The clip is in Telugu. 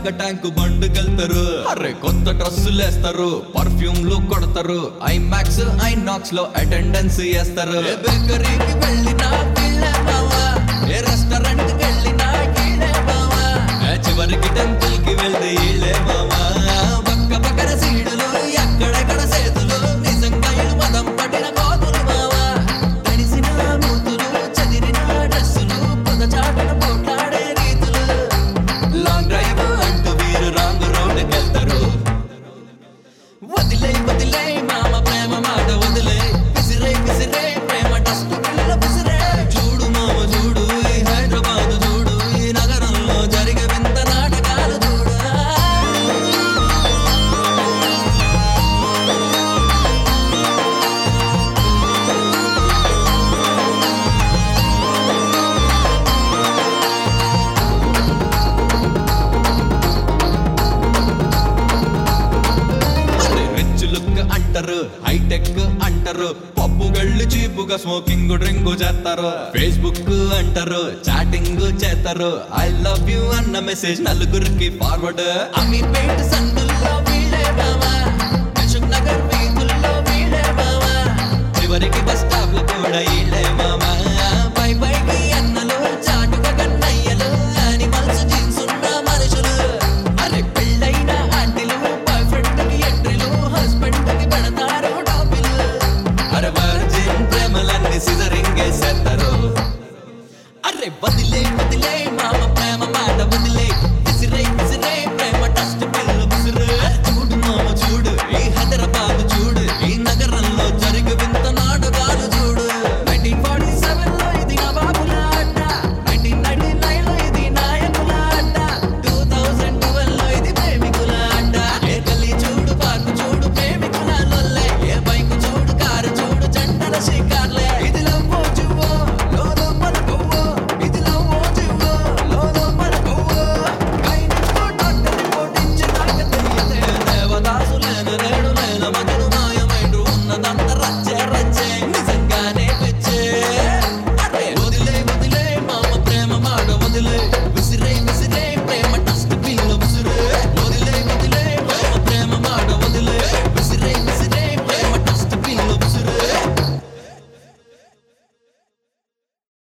దాకా ట్యాంకు బండుకెళ్తారు అరే కొత్త డ్రెస్సులు వేస్తారు పర్ఫ్యూమ్లు కొడతారు ఐమాక్స్ ఐనాక్స్ లో అటెండెన్స్ వేస్తారు ఏ బేకరీకి వెళ్ళినా వీళ్ళే బావా ఏ రెస్టారెంట్ కి వెళ్ళినా వీళ్ళే బావా ఏ చివరికి టెంపుల్ కి వెళ్తే వీళ్ళే బావా పక్క పక్కన సీడులు ఎక్కడెక్కడ సేతులు నిజంగా ఇళ్ళు మదం పట్టిన కోతులు బావా తడిసిన మూతులు చదిరిన డ్రెస్సులు పొదచాటన పోట్లాడే రీతులు లాంగ్ డ్రైవ్ అంటూ వీరు రాంగ్ రోడ్డుకి వెళ్తారు వదిలే వదిలే మామ ప్రేమ మాట వదిలే విసిరే విసిరే ప్రేమ డస్ట్ పిల్ల విసిరే చూడు మామ చూడు ఈ హైదరాబాద్ చూడు ఈ నగరంలో జరిగే వింత నాటకాలు చూడు అరే రిచ్ లుక్ అంటారు హైటెక్ అంటారు పప్పు గళ్ళు చీపుగా స్మోకింగ్ డ్రింక్ చేస్తారు ఫేస్బుక్ అంటారు చాటింగ్ చేస్తారు ఐ లవ్ యు అన్న మెసేజ్ నలుగురికి ఫార్వర్డ్ అమీర్పేట సందుల్లో వీళ్ళే బావా అశోక్ నగర్ వీధుల్లో వీళ్ళే బావా చివరికి బస్ స్టాప్ లో కూడా వీళ్ళే మామా పై పైకి అన్నలు చాటుగా కన్నయ్యలు యానిమల్స్ జీన్స్ ఉన్న మనుషులు అరే పెళ్ళైన ఆంటీలు బాయ్ ఫ్రెండ్ కి ఎంట్రీలు హస్బెండ్ కి పెడతారు టాపిలు అరే వర్జిన్ ప్రేమలన్నీ సిజరింగ్ చేస్తారు అరే వదిలే